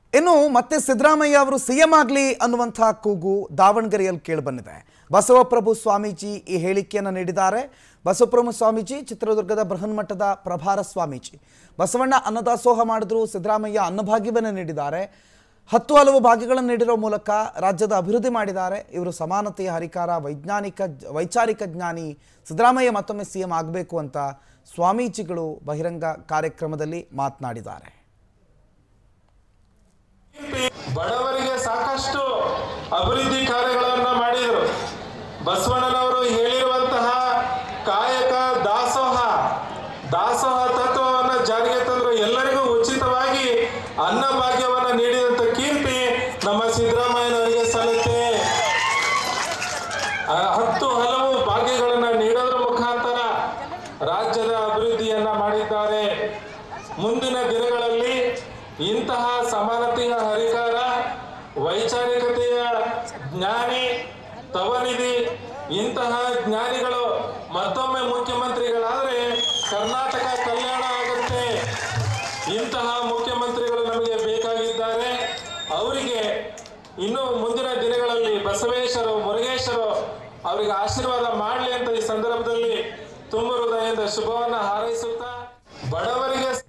ಇನ್ನು ಮತ್ತೆ ಸಿದ್ದರಾಮಯ್ಯ ಅವರು ಸಿಎಂ ಆಗಲಿ ಅನ್ನುವಂಥ ಕೂಗು ದಾವಣಗೆರೆಯಲ್ಲಿ ಕೇಳಿಬಂದಿದೆ ಬಸವಪ್ರಭು ಸ್ವಾಮೀಜಿ ಈ ಹೇಳಿಕೆಯನ್ನು ನೀಡಿದ್ದಾರೆ ಬಸವಪ್ರಭು ಸ್ವಾಮೀಜಿ ಚಿತ್ರದುರ್ಗದ ಬೃಹನ್ಮಠದ ಪ್ರಭಾರ ಸ್ವಾಮೀಜಿ ಬಸವಣ್ಣ ಅನ್ನದಾಸೋಹ ಮಾಡಿದ್ರು ಸಿದ್ದರಾಮಯ್ಯ ಅನ್ನಭಾಗ್ಯವನ್ನು ನೀಡಿದ್ದಾರೆ ಹತ್ತು ಹಲವು ಭಾಗ್ಯಗಳನ್ನು ನೀಡಿರೋ ಮೂಲಕ ರಾಜ್ಯದ ಅಭಿವೃದ್ಧಿ ಮಾಡಿದ್ದಾರೆ ಇವರು ಸಮಾನತೆಯ ಹರಿಕಾರ ವೈಜ್ಞಾನಿಕ ವೈಚಾರಿಕ ಜ್ಞಾನಿ ಸಿದ್ದರಾಮಯ್ಯ ಮತ್ತೊಮ್ಮೆ ಸಿಎಂ ಆಗಬೇಕು ಅಂತ ಸ್ವಾಮೀಜಿಗಳು ಬಹಿರಂಗ ಕಾರ್ಯಕ್ರಮದಲ್ಲಿ ಮಾತನಾಡಿದ್ದಾರೆ ಬಡವರಿಗೆ ಸಾಕಷ್ಟು ಅಭಿವೃದ್ಧಿ ಕಾರ್ಯಗಳನ್ನ ಮಾಡಿದರು ಬಸವಣ್ಣನವರು ಹೇಳಿರುವಂತಹ ಕಾಯಕ ದಾಸೋಹ ದಾಸೋಹ ತತ್ವವನ್ನು ಜಾರಿಗೆ ತಂದರು ಎಲ್ಲರಿಗೂ ಉಚಿತವಾಗಿ ಅನ್ನ ಭಾಗ್ಯವನ್ನ ನೀಡಿದಂತ ಕೀರ್ತಿ ನಮ್ಮ ಸಿದ್ದರಾಮಯ್ಯನವರಿಗೆ ಸಲ್ಲುತ್ತೆ ಆ, ಹತ್ತು ಹಲವು ಭಾಗ್ಯಗಳನ್ನ ನೀಡೋದ್ರ ಮುಖಾಂತರ ರಾಜ್ಯದ ಅಭಿವೃದ್ಧಿಯನ್ನ ಮಾಡಿದ್ದಾರೆ ಮುಂದಿನ ದಿನಗಳಲ್ಲಿ ಇಂತಹ ಸಮಾನತೆಯ ಹರಿಕಾರ ವೈಚಾರಿಕತೆಯ ಜ್ಞಾನಿ ತವನಿಧಿ ಇಂತಹ ಜ್ಞಾನಿಗಳು ಮತ್ತೊಮ್ಮೆ ಮುಖ್ಯಮಂತ್ರಿಗಳಾದ್ರೆ ಕರ್ನಾಟಕ ಕಲ್ಯಾಣ ಆಗುತ್ತೆ ಇಂತಹ ಮುಖ್ಯಮಂತ್ರಿಗಳು ನಮಗೆ ಬೇಕಾಗಿದ್ದಾರೆ ಅವರಿಗೆ ಇನ್ನು ಮುಂದಿನ ದಿನಗಳಲ್ಲಿ ಬಸವೇಶ್ವರು ಮುರುಗೇಶ್ವರು ಅವರಿಗೆ ಆಶೀರ್ವಾದ ಮಾಡಲಿ ಅಂತ ಈ ಸಂದರ್ಭದಲ್ಲಿ ತುಂಬ ಹೃದಯದಿಂದ ಶುಭವನ್ನ ಹಾರೈಸುತ್ತಾ ಬಡವರಿಗೆ